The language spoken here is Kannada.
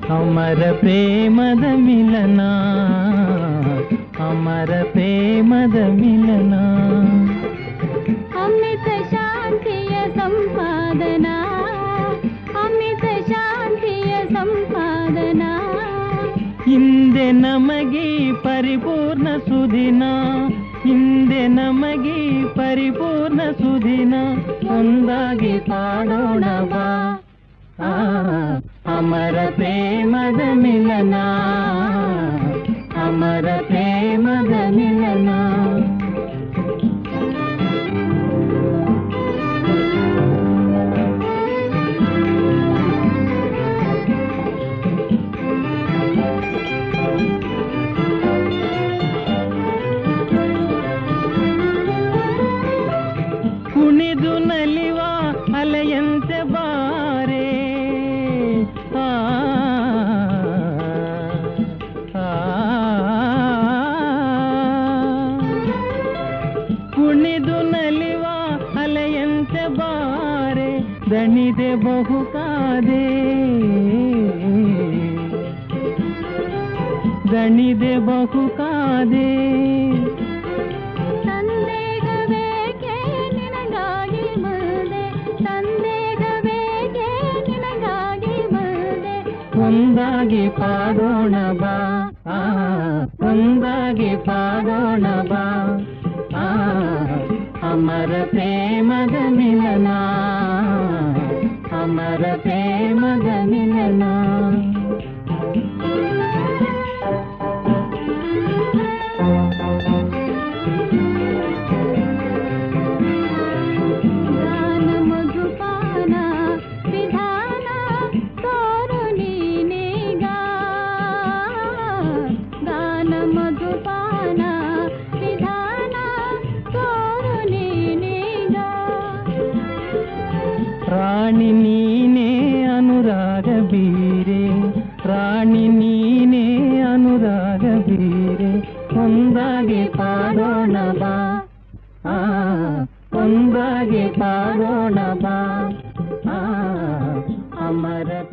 ಅಮರ ಪ್ರೇಮದ ಮಿಲನ ಅಮರ ಪ್ರೇಮದ ಮಿಲನ ಅಮಿತ ಶಾಂತಿಯ ಸಂಪಾದನಾ ಅಮಿತ ಶಾಂತಿಯ ಸಂಪಾದನಾ ಹಿಂದೆ ನಮಗೆ ಪರಿಪೂರ್ಣ ಸುದಿನ ಹಿಂದೆ ನಮಗೆ ಪರಿಪೂರ್ಣ ಸುದಿನ ಒಂದಾಗಿ ಪಾಡೋಣ ಬಾ ಆ, ಅಮರ ಪ್ರೇಮದ ಮಿಲನ ಅಮರ ಪ್ರೇಮದ ಮಿಲನ ಕುಣಿದು ನಲಿವ ಅಲೆಯಂತೆ ಬಾರೆ ಆ, ಆ, ಕುಣಿದು ನಲಿವ ಅಲೆಯಂತೆ ಬಾರೆ ದಣಿದೆ ಬಹುಕಾದೆ ದಣಿದೆ ಬಹುಕಾದೆ ಸಂದೇಹವೇಕೆ ನಿನಗಾಗಿ ಬಂದೆ ಸಂದೇಹವೇಕೆ ನಿನಗಾಗಿ ಬಂದೆ ಒಂದಾಗಿ ಪಾಡೋಣ ಬಾ ಆ, ಒಂದಾಗಿ ಪಾಡೋಣ ಬಾ ಆ, ಅಮರ ಪ್ರೇಮದ ಮಿಲನ ಅಮರ ಪ್ರೇಮದ ಮಿಲನ ಗಾನ ಮಧುಪಾನ ವಿಧಾನ ತೋರು ನೀನೀಗ ಗಾನ ಮಧುಪಾನ ವಿಧಾನ ತೋರು ನೀನೀಗ ರಾಣಿ ನೀನೇ ಅನುರಾಗ ಬೀರೆ ರಾಣಿ ನೀನೇ ಅನುರಾಗ ಬೀರೆ ಒಂದಾಗಿ ಪಾಡೋಣ ಬಾ ಆ, ಒಂದಾಗಿ ಪಾಡೋಣ ಬಾ ಆ, ಅಮರ